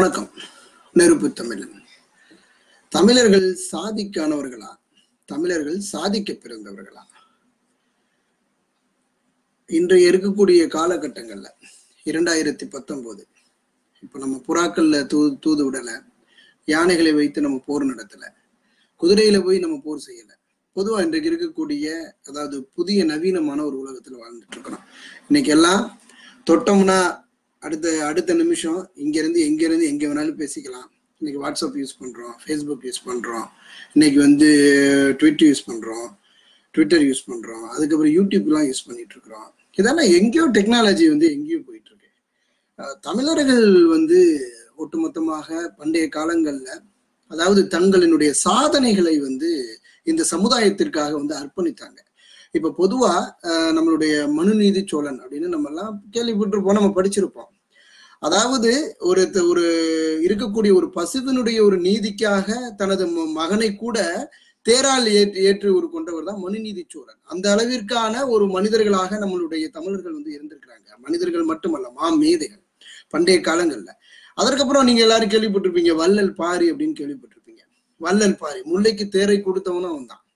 வணக்கம் நெருப்பு தமிழன் தமிழர்கள் சாதிக்கானவர்களா தமிழர்கள் சாதிக்க பிறந்தவர்களா இன்றைய இருக்கக்கூடிய காலகட்டங்கள்ல இரண்டாயிரத்தி பத்தொன்பது இப்ப நம்ம புறாக்கள்ல தூ தூது விடல யானைகளை வைத்து நம்ம போர் நடத்தல குதிரையில போய் நம்ம போர் செய்யல பொதுவா இன்றைக்கு இருக்கக்கூடிய அதாவது புதிய நவீனமான ஒரு உலகத்துல வாழ்ந்துட்டு இருக்கிறோம் இன்னைக்கு எல்லாம் தொட்டோம்னா அடுத்த அடுத்த நிமிஷம் இங்க இருந்து எங்க இருந்து எங்க வேணாலும் பேசிக்கலாம் இன்னைக்கு வாட்ஸ்அப் யூஸ் பண்றோம் ஃபேஸ்புக் யூஸ் பண்றோம் இன்னைக்கு வந்து ட்விட்டர் யூஸ் பண்றோம் ட்விட்டர் யூஸ் பண்றோம் அதுக்கப்புறம் யூடியூப்லாம் யூஸ் பண்ணிட்டு இருக்கிறோம் இதெல்லாம் எங்கேயோ டெக்னாலஜி வந்து எங்கேயோ போயிட்டு இருக்கு அஹ் தமிழர்கள் வந்து ஒட்டுமொத்தமாக பண்டைய காலங்கள்ல அதாவது தங்களினுடைய சாதனைகளை வந்து இந்த சமுதாயத்திற்காக வந்து அர்ப்பணித்தாங்க இப்ப பொதுவா அஹ், நம்மளுடைய மனுநீதி சோழன் அப்படின்னு நம்ம எல்லாம் கேள்விப்பட்டிருப்போம் நம்ம படிச்சிருப்போம் அதாவது ஒரு த- ஒரு இருக்கக்கூடிய ஒரு பசுவினுடைய ஒரு நீதிக்காக தனது ம- மகனை கூட தேரால் ஏற்று ஏற்று ஒரு கொண்டவர் தான் மனுநீதி சோழன் அந்த அளவிற்கான ஒரு மனிதர்களாக நம்மளுடைய தமிழர்கள் வந்து இருந்திருக்கிறாங்க மனிதர்கள் மட்டுமல்ல மா மேதைகள் பண்டைய காலங்கள்ல அதற்கப்புறம் நீங்க எல்லாரும் கேள்விப்பட்டிருப்பீங்க வள்ளல் பாரி அப்படின்னு கேள்விப்பட்டிருப்பீங்க வள்ளல் பாரி முல்லைக்கு தேரை கொடுத்தவனும் அவன் தான்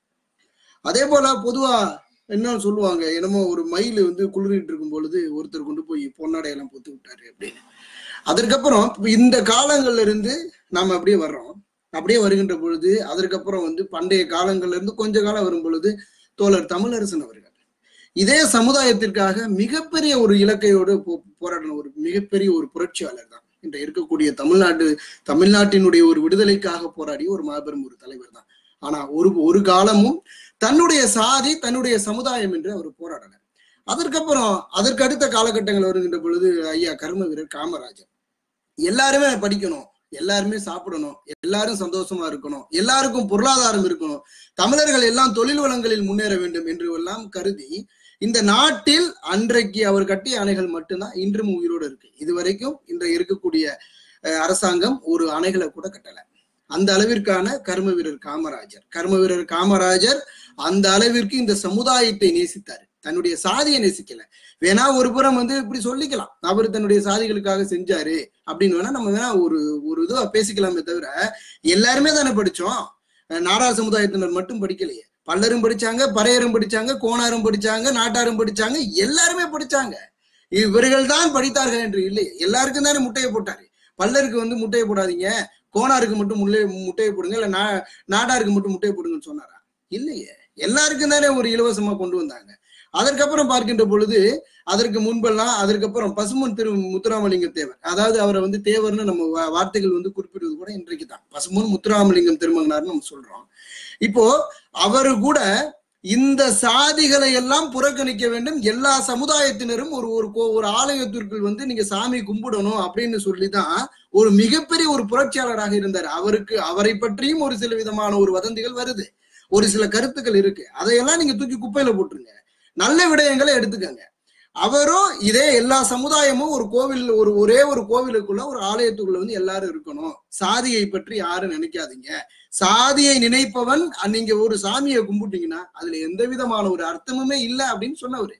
அதே போல பொதுவா என்ன சொல்லுவாங்க என்னமோ ஒரு மயில் வந்து குளிரிட்டு இருக்கும் பொழுது ஒருத்தர் கொண்டு போய் பொன்னாடையெல்லாம் பொத்து விட்டாரு அப்படின்னு அதற்கப்புறம் இந்த காலங்கள்ல இருந்து நாம அப்படியே வர்றோம் அப்படியே வருகின்ற பொழுது அதற்கப்புறம் வந்து பண்டைய காலங்கள்ல இருந்து கொஞ்ச காலம் வரும் பொழுது தோழர் தமிழரசன் அவர்கள் இதே சமுதாயத்திற்காக மிகப்பெரிய ஒரு இலக்கையோடு போ- போராடின ஒரு மிகப்பெரிய ஒரு புரட்சியாளர் தான் இன்று இருக்கக்கூடிய தமிழ்நாடு தமிழ்நாட்டினுடைய ஒரு விடுதலைக்காக போராடிய ஒரு மாபெரும் ஒரு தலைவர் தான் ஆனா ஒரு ஒரு காலமும் தன்னுடைய சாதி தன்னுடைய சமுதாயம் என்று அவர் போராடல அதற்கப்புறம் அதற்கு அடுத்த காலகட்டங்கள் வருகின்ற பொழுது ஐயா கர்ம வீரர் காமராஜர் எல்லாருமே படிக்கணும் எல்லாருமே சாப்பிடணும் எல்லாரும் சந்தோஷமா இருக்கணும் எல்லாருக்கும் பொருளாதாரம் இருக்கணும் தமிழர்கள் எல்லாம் தொழில் வளங்களில் முன்னேற வேண்டும் என்று எல்லாம் கருதி இந்த நாட்டில் அன்றைக்கு அவர் கட்டிய அணைகள் மட்டும்தான் இன்றும் உயிரோடு இருக்கு இதுவரைக்கும் இன்றைய இருக்கக்கூடிய அஹ், அரசாங்கம் ஒரு அணைகளை கூட கட்டல அந்த அளவிற்கான கர்ம வீரர் காமராஜர் கர்ம வீரர் காமராஜர் அந்த அளவிற்கு இந்த சமுதாயத்தை நேசித்தார் தன்னுடைய சாதியை நேசிக்கல வேணா ஒரு புறம் வந்து இப்படி சொல்லிக்கலாம் அவர் தன்னுடைய சாதிகளுக்காக செஞ்சாரு அப்படின்னு வேணா நம்ம வேணா ஒரு ஒரு இதுவா பேசிக்கலாமே தவிர எல்லாருமே தானே படிச்சோம் அஹ் நாடார் சமுதாயத்தினர் மட்டும் படிக்கலையே பல்லரும் படிச்சாங்க பறையரும் படிச்சாங்க கோணாரும் படிச்சாங்க நாட்டாரும் படிச்சாங்க எல்லாருமே படிச்சாங்க இவர்கள் தான் படித்தார்கள் என்று இல்லை எல்லாருக்கும் தானே முட்டையை போட்டாரு பல்லருக்கு வந்து முட்டையை போடாதீங்க கோணாருக்கு மட்டும் முல்லை முட்டையை போடுங்க இல்ல நா நாடாருக்கு மட்டும் முட்டையை போடுங்கன்னு சொன்னாரா இல்லையே எல்லாருக்கும் தானே ஒரு இலவசமா கொண்டு வந்தாங்க அதற்கப்புறம் பார்க்கின்ற பொழுது அதற்கு முன்பெல்லாம் அதற்கப்புறம் பசுமன் திரு முத்துராமலிங்க தேவர் அதாவது அவரை வந்து தேவர்னு நம்ம வா- வார்த்தைகள் வந்து குறிப்பிடுவது கூட இன்றைக்கு தான் பசுமன் முத்துராமலிங்கம் திருமகனார்னு நம்ம சொல்றோம் இப்போ அவரு கூட இந்த சாதிகளை எல்லாம் புறக்கணிக்க வேண்டும் எல்லா சமுதாயத்தினரும் ஒரு ஒரு கோ- ஒரு ஆலயத்திற்குள் வந்து நீங்க சாமி கும்பிடணும் அப்படின்னு சொல்லிதான் ஒரு மிகப்பெரிய ஒரு புரட்சியாளராக இருந்தார் அவருக்கு அவரை பற்றியும் ஒரு சில விதமான ஒரு வதந்திகள் வருது ஒரு சில கருத்துக்கள் இருக்கு அதையெல்லாம் நீங்க தூக்கி குப்பையில போட்டுருங்க நல்ல விடயங்களை எடுத்துக்கங்க அவரும் இதே எல்லா சமுதாயமும் ஒரு கோவில் ஒரு ஒரே ஒரு கோவிலுக்குள்ள ஒரு ஆலயத்துக்குள்ள வந்து எல்லாரும் இருக்கணும் சாதியை பற்றி யாரும் நினைக்காதீங்க சாதியை நினைப்பவன் அஹ் நீங்க ஒரு சாமியை கும்பிட்டீங்கன்னா அதுல எந்த விதமான ஒரு அர்த்தமுமே இல்லை அப்படின்னு சொன்னவரு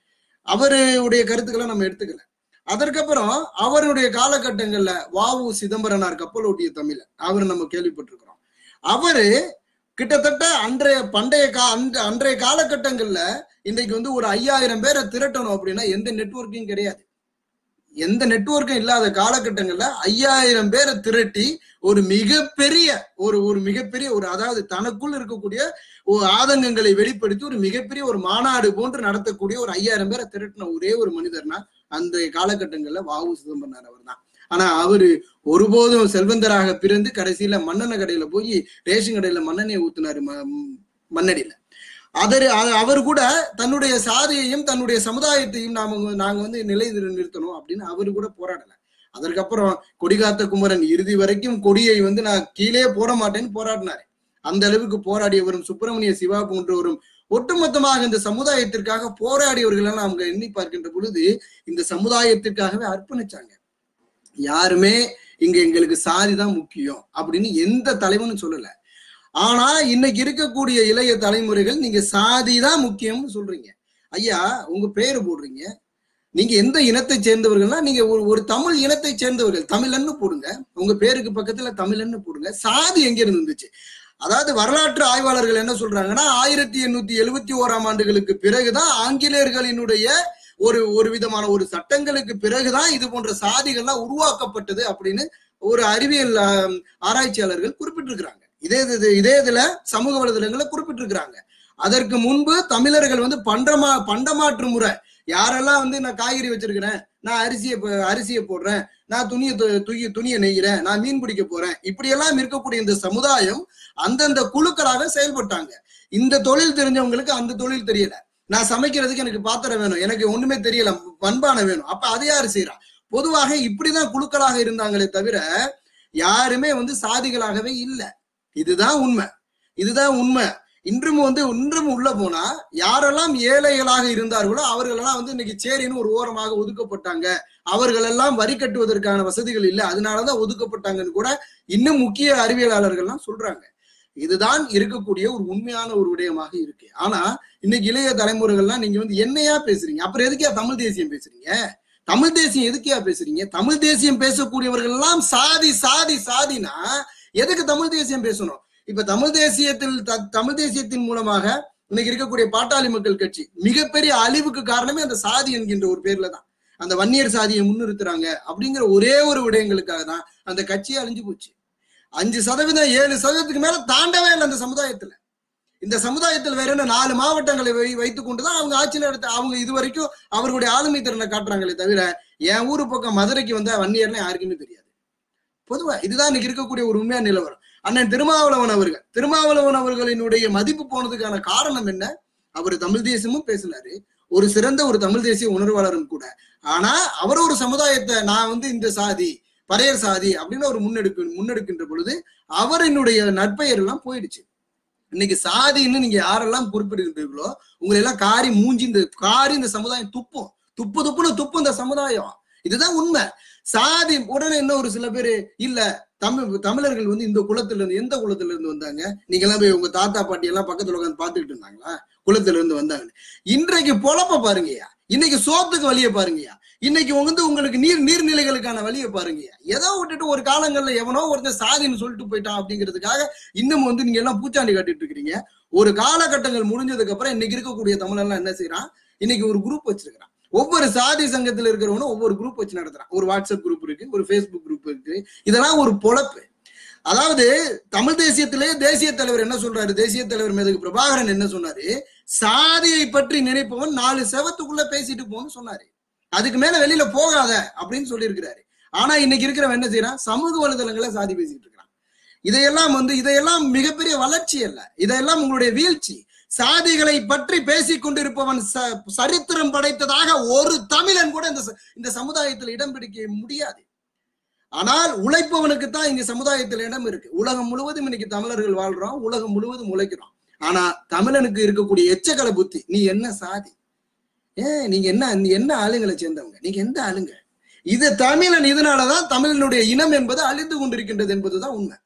அவருடைய கருத்துக்களை நம்ம எடுத்துக்கல அதற்கப்புறம் அவருடைய காலகட்டங்கள்ல வாவு சிதம்பரனார் கப்பலோட்டிய தமிழன் அவர் நம்ம கேள்விப்பட்டிருக்கிறோம் அவரு கிட்டத்தட்ட அன்றைய பண்டைய கா அந்த அன்றைய காலகட்டங்கள்ல இன்றைக்கு வந்து ஒரு ஐயாயிரம் பேரை திரட்டணும் அப்படின்னா எந்த நெட்வொர்க்கும் கிடையாது எந்த நெட்வொர்க்கும் இல்லாத காலகட்டங்கள்ல ஐயாயிரம் பேரை திரட்டி ஒரு மிகப்பெரிய ஒரு ஒரு மிகப்பெரிய ஒரு அதாவது தனக்குள் இருக்கக்கூடிய ஒரு ஆதங்கங்களை வெளிப்படுத்தி ஒரு மிகப்பெரிய ஒரு மாநாடு போன்று நடத்தக்கூடிய ஒரு ஐயாயிரம் பேரை திரட்டின ஒரே ஒரு மனிதர்னா அந்த காலகட்டங்கள்ல வாவு சிதம்பரனார் அவர் தான் ஆனா அவரு ஒருபோதும் செல்வந்தராக பிறந்து கடைசியில மண்ணெண்ணெய் கடையில போய் ரேஷன் கடையில மண்ணெண்ணெய் ஊத்துனாரு ம- மண்ணடியில அதர் அவர் கூட தன்னுடைய சாதியையும் தன்னுடைய சமுதாயத்தையும் நாம வந்து- நாங்க வந்து நிலை நிறு- நிறுத்தணும் அப்படின்னு அவரு கூட போராடல அதற்கப்புறம் கொடிகாத்த குமரன் இறுதி வரைக்கும் கொடியை வந்து நான் கீழே போட மாட்டேன்னு போராடினாரு அந்த அளவுக்கு போராடியவரும் சுப்பிரமணிய சிவா போன்றவரும் ஒட்டுமொத்தமாக இந்த சமுதாயத்திற்காக போராடியவர்கள் எல்லாம் அவங்க எண்ணி பார்க்கின்ற பொழுது இந்த சமுதாயத்திற்காகவே அர்ப்பணிச்சாங்க யாருமே இங்க எங்களுக்கு சாதி தான் முக்கியம் அப்படின்னு எந்த தலைவனும் சொல்லல ஆனா இன்னைக்கு இருக்கக்கூடிய இளைய தலைமுறைகள் நீங்க சாதி தான் முக்கியம்னு சொல்றீங்க ஐயா உங்க பேரு போடுறீங்க நீங்க எந்த இனத்தை சேர்ந்தவர்கள்னா நீங்க ஒரு ஒரு தமிழ் இனத்தை சேர்ந்தவர்கள் தமிழன்னு போடுங்க உங்க பேருக்கு பக்கத்துல தமிழன்னு போடுங்க சாதி எங்க இருந்து இருந்துச்சு அதாவது வரலாற்று ஆய்வாளர்கள் என்ன சொல்றாங்கன்னா ஆயிரத்தி எண்ணூத்தி எழுபத்தி ஓராம் ஆண்டுகளுக்கு பிறகுதான் ஆங்கிலேயர்களினுடைய ஒரு ஒரு விதமான ஒரு சட்டங்களுக்கு பிறகுதான் இது போன்ற சாதிகள்லாம் உருவாக்கப்பட்டது அப்படின்னு ஒரு அறிவியல் ஆம், ஆராய்ச்சியாளர்கள் குறிப்பிட்டிருக்கிறாங்க இதே இது இதே இதுல சமூக வலைதளங்களை குறிப்பிட்டிருக்கிறாங்க அதற்கு முன்பு தமிழர்கள் வந்து பண்டமா பண்டமாற்று முறை யாரெல்லாம் வந்து நான் காய்கறி வச்சிருக்கிறேன் நான் அரிசியை ப- அரிசியை போடுறேன் நான் துணியை து- துணி துணியை நெய்கிறேன் நான் மீன் பிடிக்க போறேன் இப்படி எல்லாம் இருக்கக்கூடிய இந்த சமுதாயம் அந்தந்த குழுக்களாக செயல்பட்டாங்க இந்த தொழில் தெரிஞ்சவங்களுக்கு அந்த தொழில் தெரியல நான் சமைக்கிறதுக்கு எனக்கு பாத்திரம் வேணும் எனக்கு ஒண்ணுமே தெரியல பண்பான வேணும் அப்ப அதை யாரு செய்யறா பொதுவாக இப்படிதான் குழுக்களாக இருந்தாங்களே தவிர யாருமே வந்து சாதிகளாகவே இல்ல இதுதான் உண்மை இதுதான் உண்மை இன்றும் வந்து இன்றும் உள்ள போனா யாரெல்லாம் ஏழைகளாக இருந்தார்களோ அவர்களெல்லாம் வந்து இன்னைக்கு சேரின்னு ஒரு ஓரமாக ஒதுக்கப்பட்டாங்க அவர்கள் எல்லாம் வரி கட்டுவதற்கான வசதிகள் இல்லை அதனாலதான் ஒதுக்கப்பட்டாங்கன்னு கூட இன்னும் முக்கிய அறிவியலாளர்கள்லாம் சொல்றாங்க இதுதான் இருக்கக்கூடிய ஒரு உண்மையான ஒரு விடயமாக இருக்கு ஆனா இன்னைக்கு இளைய தலைமுறைகள்லாம் நீங்க வந்து என்னையா பேசுறீங்க அப்புறம் எதுக்கே தமிழ் தேசியம் பேசுறீங்க தமிழ் தேசியம் எதுக்கியா பேசுறீங்க தமிழ் தேசியம் பேசக்கூடியவர்கள் எல்லாம் சாதி சாதி சாதினா எதுக்கு தமிழ் தேசியம் பேசணும் இப்ப தமிழ் தேசியத்தில் த- தமிழ் தேசியத்தின் மூலமாக இன்னைக்கு இருக்கக்கூடிய பாட்டாளி மக்கள் கட்சி மிகப்பெரிய அழிவுக்கு காரணமே அந்த சாதி என்கின்ற ஒரு பேர்ல தான் அந்த வன்னியர் சாதியை முன்னிறுத்துறாங்க அப்படிங்கிற ஒரே ஒரு விடயங்களுக்காக தான் அந்த கட்சியே அழிஞ்சு போச்சு அஞ்சு சதவீதம் ஏழு சதவீதத்துக்கு மேல தாண்டவே இல்லை அந்த சமுதாயத்துல இந்த சமுதாயத்தில் வேற என்ன நாலு மாவட்டங்களை வை வைத்துக் கொண்டுதான் அவங்க ஆட்சி நடத்த அவங்க இது வரைக்கும் அவர்களுடைய ஆளுமை திறனை காட்டுறாங்களே தவிர என் ஊரு பக்கம் மதுரைக்கு வந்தா வன்னியர்னு யாருக்குமே தெரியாது பொதுவா இதுதான் இன்னைக்கு இருக்கக்கூடிய ஒரு உண்மையான நிலவரம் அண்ணன் திருமாவளவன் அவர்கள் திருமாவளவன் அவர்களினுடைய மதிப்பு போனதுக்கான காரணம் என்ன அவர் தமிழ் தேசியமும் பேசினாரு ஒரு சிறந்த ஒரு தமிழ் தேசிய உணர்வாளரும் கூட ஆனா அவர் ஒரு சமுதாயத்தை நான் வந்து இந்த சாதி பறையர் சாதி அப்படின்னு ஒரு முன்னெடுக்கு முன்னெடுக்கின்ற பொழுது அவரினுடைய நற்பெயர் எல்லாம் போயிடுச்சு இன்னைக்கு சாதின்னு நீங்க யாரெல்லாம் குறிப்பிடுகின்றீர்களோ உங்களை எல்லாம் காரி மூஞ்சி இந்த காரி இந்த சமுதாயம் துப்பும் துப்பு துப்புன்னு துப்பும் இந்த சமுதாயம் இதுதான் உண்மை சாதி உடனே இன்னும் ஒரு சில பேரு இல்ல தமிழ் தமிழர்கள் வந்து இந்த குலத்துல இருந்து எந்த குலத்துல இருந்து வந்தாங்க நீங்க எல்லாம் போய் உங்க தாத்தா பாட்டி எல்லாம் பக்கத்துல உட்காந்து பாத்துக்கிட்டு இருந்தாங்களா குலத்துல இருந்து வந்தாங்க இன்றைக்கு பொழப்ப பாருங்கய்யா இன்னைக்கு சோத்துக்கு வழிய பாருங்கய்யா இன்னைக்கு வந்து உங்களுக்கு நீர் நீர்நிலைகளுக்கான வழியை பாருங்கய்யா ஏதோ விட்டுட்டு ஒரு காலங்கள்ல எவனோ ஒருத்தன் சாதின்னு சொல்லிட்டு போயிட்டான் அப்படிங்கிறதுக்காக இன்னும் வந்து நீங்க எல்லாம் பூச்சாண்டி காட்டிட்டு இருக்கிறீங்க ஒரு காலகட்டங்கள் முடிஞ்சதுக்கு அப்புறம் இன்னைக்கு இருக்கக்கூடிய தமிழெல்லாம் என்ன செய்யறான் இன்னைக்கு ஒரு குரூப் வச்சிருக்கிறான் ஒவ்வொரு சாதி சங்கத்துல இருக்கிறவனும் ஒவ்வொரு குரூப் வச்சு நடத்துறான் ஒரு வாட்ஸ்அப் குரூப் இருக்கு ஒரு ஃபேஸ்புக் குரூப் இருக்கு இதெல்லாம் ஒரு பொழப்பு அதாவது தமிழ் தேசியத்திலே தேசிய தலைவர் என்ன சொல்றாரு தேசிய தலைவர் மேதகு பிரபாகரன் என்ன சொன்னாரு சாதியை பற்றி நினைப்பவன் நாலு செவத்துக்குள்ள பேசிட்டு போன்னு சொன்னாரு அதுக்கு மேல வெளியில போகாத அப்படின்னு சொல்லியிருக்கிறாரு ஆனா இன்னைக்கு இருக்கிறவன் என்ன செய்யறான் சமூக வலைதளங்களை சாதி பேசிட்டு இருக்கிறான் இதையெல்லாம் வந்து இதையெல்லாம் மிகப்பெரிய வளர்ச்சி அல்ல இதெல்லாம் உங்களுடைய வீழ்ச்சி சாதிகளை பற்றி பேசிக் கொண்டிருப்பவன் ச- சரித்திரம் படைத்ததாக ஒரு தமிழன் கூட இந்த ச- இந்த சமுதாயத்தில் இடம் பிடிக்க முடியாது ஆனால் உழைப்பவனுக்கு தான் இங்க சமுதாயத்தில் இடம் இருக்கு உலகம் முழுவதும் இன்னைக்கு தமிழர்கள் வாழ்றோம் உலகம் முழுவதும் உழைக்கிறோம் ஆனா தமிழனுக்கு இருக்கக்கூடிய எச்சக்கல புத்தி நீ என்ன சாதி ஏன் நீங்க என்ன நீ என்ன ஆளுங்களை சேர்ந்தவங்க நீங்க எந்த ஆளுங்க இது தமிழன் இதனாலதான் தமிழனுடைய இனம் என்பது அழிந்து கொண்டிருக்கின்றது என்பதுதான் உண்மை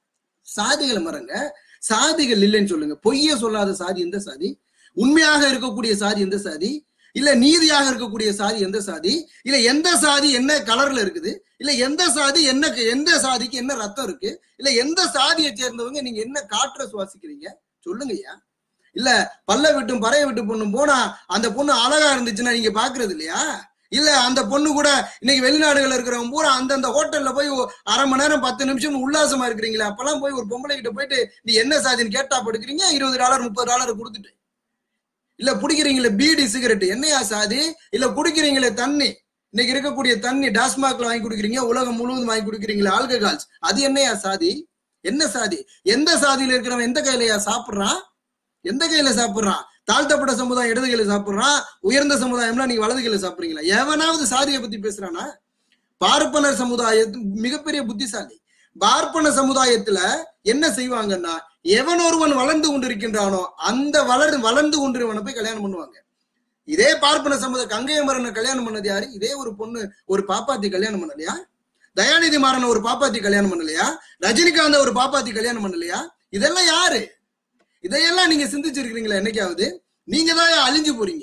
சாதிகளை மறங்க சாதிகள் இல்லைன்னு சொல்லுங்க பொய்ய சொல்லாத சாதி எந்த சாதி உண்மையாக இருக்கக்கூடிய சாதி எந்த சாதி இல்ல நீதியாக இருக்கக்கூடிய சாதி எந்த சாதி இல்ல எந்த சாதி என்ன கலர்ல இருக்குது இல்ல எந்த சாதி என்ன எந்த சாதிக்கு என்ன ரத்தம் இருக்கு இல்ல எந்த சாதியை சேர்ந்தவங்க நீங்க என்ன காற்ற சுவாசிக்கிறீங்க சொல்லுங்கய்யா இல்ல பல்ல விட்டும் பறைய விட்டு பொண்ணும் போனா அந்த பொண்ணு அழகா இருந்துச்சுன்னா நீங்க பாக்குறது இல்லையா இல்ல அந்த பொண்ணு கூட இன்னைக்கு வெளிநாடுகள் இருக்கிறவங்க பூரா அந்தந்த ஹோட்டல்ல போய் ஒ- அரை மணி நேரம் பத்து நிமிஷம் உல்லாசமா இருக்கிறீங்களா அப்பெல்லாம் போய் ஒரு பொம்பளை கிட்ட போயிட்டு நீ என்ன சாதின்னு கேட்டா படுக்கிறீங்க இருபது டாலர் முப்பது டாலர் கொடுத்துட்டு இல்ல குடிக்கிறீங்களே பீடி சிகரெட் என்னையா சாதி இல்ல குடிக்கிறீங்களே தண்ணி இன்னைக்கு இருக்கக்கூடிய தண்ணி டாஸ்மாக்ல வாங்கி குடிக்கிறீங்க உலகம் முழுவதும் வாங்கி குடிக்கிறீங்களே ஆல்கஹால்ஸ் அது என்னையா சாதி என்ன சாதி எந்த சாதியில இருக்கிறவன் எந்த கையிலயா சாப்பிடுறான் எந்த கையில சாப்பிடுறான் தாழ்த்தப்பட்ட சமுதாயம் இடது கையில சாப்பிடுறான் உயர்ந்த சமுதாயம்லாம் நீங்க வலது கையில சாப்பிடுறீங்களா எவனாவது சாதியை பத்தி பேசுறானா பார்ப்பனர் சமுதாயத்து மிகப்பெரிய புத்திசாலி பார்ப்பன சமுதாயத்துல என்ன செய்வாங்கன்னா எவன் ஒருவன் வளர்ந்து கொண்டிருக்கின்றானோ அந்த வளர் வளர்ந்து கொண்டிருவனை போய் கல்யாணம் பண்ணுவாங்க இதே பார்ப்பன சமுதாய கங்கைய மரனை கல்யாணம் பண்ணது யாரு இதே ஒரு பொண்ணு ஒரு பாப்பாத்தி கல்யாணம் பண்ணலையா தயாநிதி மாறனை ஒரு பாப்பாத்தி கல்யாணம் பண்ணலையா ரஜினிகாந்த ஒரு பாப்பாத்தி கல்யாணம் பண்ணலையா இதெல்லாம் யாரு இதையெல்லாம் நீங்க சிந்திச்சிருக்கீங்களா என்னைக்காவது நீங்க தான் அழிஞ்சு போறீங்க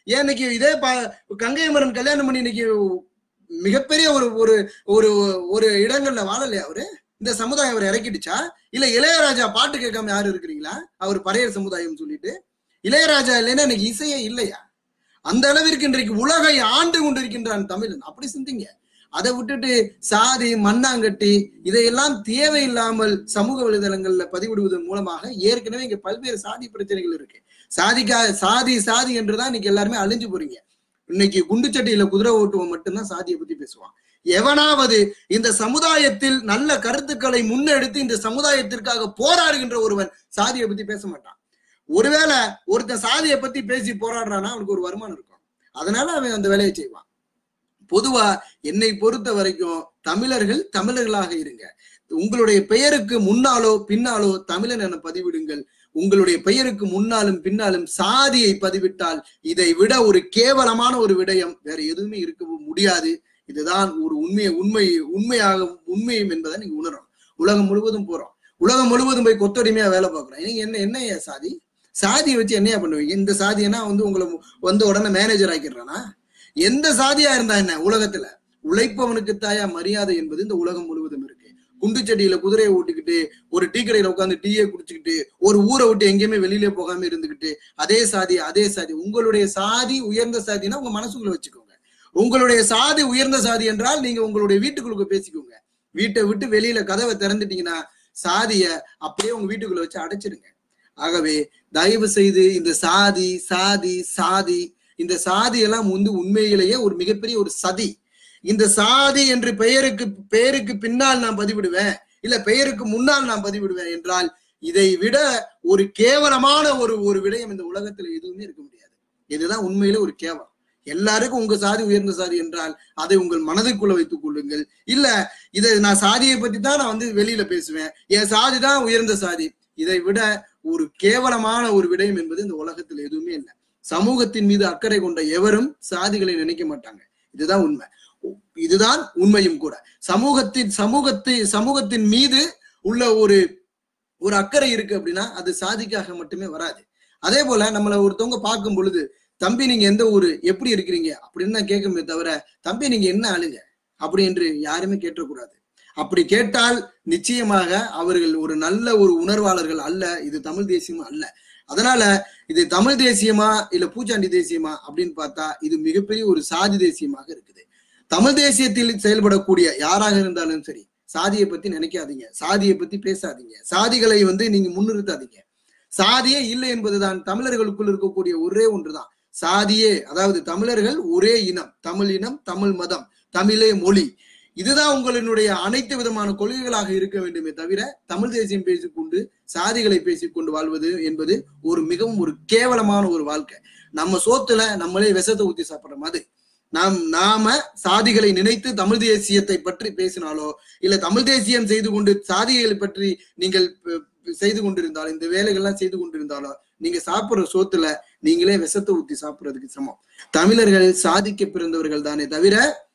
ஏன் இன்னைக்கு இதே பா கங்கை மரன் கல்யாணம் பண்ணி இன்னைக்கு மிகப்பெரிய ஒரு ஒரு ஒரு ஒரு இடங்கள்ல வாழலையா அவரு இந்த சமுதாயம் அவர் இறக்கிடுச்சா இல்ல இளையராஜா பாட்டு கேட்காம யாரும் இருக்கிறீங்களா அவர் பறையர் சமுதாயம் சொல்லிட்டு இளையராஜா இல்லைன்னா இன்னைக்கு இசையே இல்லையா அந்த அளவிற்கு இன்றைக்கு உலகை ஆண்டு கொண்டிருக்கின்றான் தமிழன் அப்படி சிந்திங்க அதை விட்டுட்டு சாதி மண்ணாங்கட்டி இதையெல்லாம் தேவையில்லாமல் சமூக வலைதளங்கள்ல பதிவிடுவதன் மூலமாக ஏற்கனவே இங்க பல்வேறு சாதி பிரச்சனைகள் இருக்கு சாதிக்கா சாதி சாதி என்றுதான் இன்னைக்கு எல்லாருமே அழிஞ்சு போறீங்க இன்னைக்கு குண்டுச்சட்டியில குதிரை ஓட்டுவன் மட்டும்தான் சாதியை பத்தி பேசுவான் எவனாவது இந்த சமுதாயத்தில் நல்ல கருத்துக்களை முன்னெடுத்து இந்த சமுதாயத்திற்காக போராடுகின்ற ஒருவன் சாதியை பத்தி பேச மாட்டான் ஒருவேளை ஒருத்தன் சாதியை பத்தி பேசி போராடுறான்னா அவனுக்கு ஒரு வருமானம் இருக்கும் அதனால அவன் அந்த வேலையை செய்வான் பொதுவா என்னை பொறுத்த வரைக்கும் தமிழர்கள் தமிழர்களாக இருங்க உங்களுடைய பெயருக்கு முன்னாலோ பின்னாலோ தமிழன் என பதிவிடுங்கள் உங்களுடைய பெயருக்கு முன்னாலும் பின்னாலும் சாதியை பதிவிட்டால் இதை விட ஒரு கேவலமான ஒரு விடயம் வேற எதுவுமே இருக்கவும் முடியாது இதுதான் ஒரு உண்மையை உண்மை உண்மையாக உண்மையும் என்பதை நீங்க உணரணும் உலகம் முழுவதும் போறோம் உலகம் முழுவதும் போய் கொத்தடிமையா வேலை பார்க்குறோம் நீங்க என்ன என்னையா சாதி சாதியை வச்சு என்னையா பண்ணுவீங்க இந்த சாதியனா வந்து உங்களை வந்து உடனே மேனேஜர் ஆக்கிடுறானா எந்த சாதியா இருந்தா என்ன உலகத்துல உழைப்பவனுக்கு தாயா மரியாதை என்பது இந்த உலகம் முழுவதும் இருக்கு குண்டுச்செடியில குதிரையை ஓட்டிக்கிட்டு ஒரு டீ கடையில உட்காந்து டீயை குடிச்சுக்கிட்டு ஒரு ஊரை விட்டு எங்கேயுமே வெளியில போகாம இருந்துகிட்டு அதே சாதி அதே சாதி உங்களுடைய சாதி உயர்ந்த சாதினா உங்க மனசுக்குள்ள வச்சுக்கோங்க உங்களுடைய சாதி உயர்ந்த சாதி என்றால் நீங்க உங்களுடைய வீட்டுக்குள்ள பேசிக்கோங்க வீட்டை விட்டு வெளியில கதவை திறந்துட்டீங்கன்னா சாதிய அப்படியே உங்க வீட்டுக்குள்ள வச்சு அடைச்சிருங்க ஆகவே தயவு செய்து இந்த சாதி சாதி சாதி இந்த சாதி எல்லாம் வந்து உண்மையிலேயே ஒரு மிகப்பெரிய ஒரு சதி இந்த சாதி என்று பெயருக்கு பெயருக்கு பின்னால் நான் பதிவிடுவேன் இல்ல பெயருக்கு முன்னால் நான் பதிவிடுவேன் என்றால் இதை விட ஒரு கேவலமான ஒரு ஒரு விடயம் இந்த உலகத்துல எதுவுமே இருக்க முடியாது இதுதான் உண்மையில ஒரு கேவலம் எல்லாருக்கும் உங்க சாதி உயர்ந்த சாதி என்றால் அதை உங்கள் மனதுக்குள்ள வைத்துக் கொள்ளுங்கள் இல்ல இதை நான் சாதியை பத்தி தான் நான் வந்து வெளியில பேசுவேன் என் சாதி தான் உயர்ந்த சாதி இதை விட ஒரு கேவலமான ஒரு விடயம் என்பது இந்த உலகத்துல எதுவுமே இல்லை சமூகத்தின் மீது அக்கறை கொண்ட எவரும் சாதிகளை நினைக்க மாட்டாங்க இதுதான் உண்மை இதுதான் உண்மையும் கூட சமூகத்தின் சமூகத்தை சமூகத்தின் மீது உள்ள ஒரு ஒரு அக்கறை இருக்கு அப்படின்னா அது சாதிக்காக மட்டுமே வராது அதே போல நம்மள ஒருத்தவங்க பார்க்கும் பொழுது தம்பி நீங்க எந்த ஊரு எப்படி இருக்கிறீங்க அப்படின்னு தான் கேட்குமே தவிர தம்பி நீங்க என்ன ஆளுங்க அப்படி என்று யாருமே கேட்டக்கூடாது அப்படி கேட்டால் நிச்சயமாக அவர்கள் ஒரு நல்ல ஒரு உணர்வாளர்கள் அல்ல இது தமிழ் தேசியமா அல்ல அதனால இது தமிழ் தேசியமா இல்ல பூச்சாண்டி தேசியமா அப்படின்னு பார்த்தா இது மிகப்பெரிய ஒரு சாதி தேசியமாக இருக்குது தமிழ் தேசியத்தில் செயல்படக்கூடிய யாராக இருந்தாலும் சரி சாதியை பத்தி நினைக்காதீங்க சாதியை பத்தி பேசாதீங்க சாதிகளை வந்து நீங்க முன்னிறுத்தாதீங்க சாதியே இல்லை என்பதுதான் தமிழர்களுக்குள் இருக்கக்கூடிய ஒரே ஒன்றுதான் சாதியே அதாவது தமிழர்கள் ஒரே இனம் தமிழ் இனம் தமிழ் மதம் தமிழே மொழி இதுதான் உங்களினுடைய அனைத்து விதமான கொள்கைகளாக இருக்க வேண்டுமே தவிர தமிழ் தேசியம் பேசிக்கொண்டு சாதிகளை பேசிக்கொண்டு வாழ்வது என்பது ஒரு மிகவும் ஒரு கேவலமான ஒரு வாழ்க்கை நம்ம சோத்துல நம்மளே விஷத்தை ஊத்தி சாப்பிடுற மாதிரி நாம் நாம சாதிகளை நினைத்து தமிழ் தேசியத்தை பற்றி பேசினாலோ இல்ல தமிழ் தேசியம் செய்து கொண்டு சாதிகளை பற்றி நீங்கள் செய்து கொண்டிருந்தாலும் இந்த வேலைகள்லாம் செய்து கொண்டிருந்தாலோ நீங்க சாப்பிடுற சோத்துல நீங்களே விஷத்தை ஊத்தி சாப்பிடுறதுக்கு சமம் தமிழர்கள் சாதிக்க பிறந்தவர்கள் தானே தவிர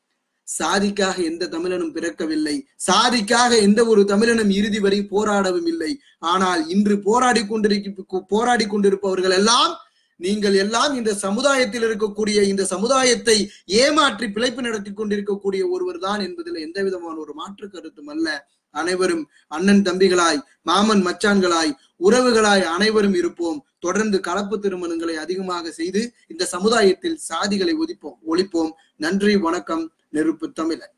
சாதிக்காக எந்த தமிழனும் பிறக்கவில்லை சாதிக்காக எந்த ஒரு தமிழனும் இறுதி வரை போராடவும் இல்லை ஆனால் இன்று போராடி கொண்டிருக்க போராடி கொண்டிருப்பவர்கள் எல்லாம் நீங்கள் எல்லாம் இந்த சமுதாயத்தில் இருக்கக்கூடிய இந்த சமுதாயத்தை ஏமாற்றி பிழைப்பு நடத்தி கொண்டிருக்கக்கூடிய ஒருவர் தான் என்பதில் எந்த விதமான ஒரு மாற்று கருத்தும் அல்ல அனைவரும் அண்ணன் தம்பிகளாய் மாமன் மச்சான்களாய் உறவுகளாய் அனைவரும் இருப்போம் தொடர்ந்து கலப்பு திருமணங்களை அதிகமாக செய்து இந்த சமுதாயத்தில் சாதிகளை ஒதிப்போம் ஒழிப்போம் நன்றி வணக்கம் நெருப்பு தமிழன்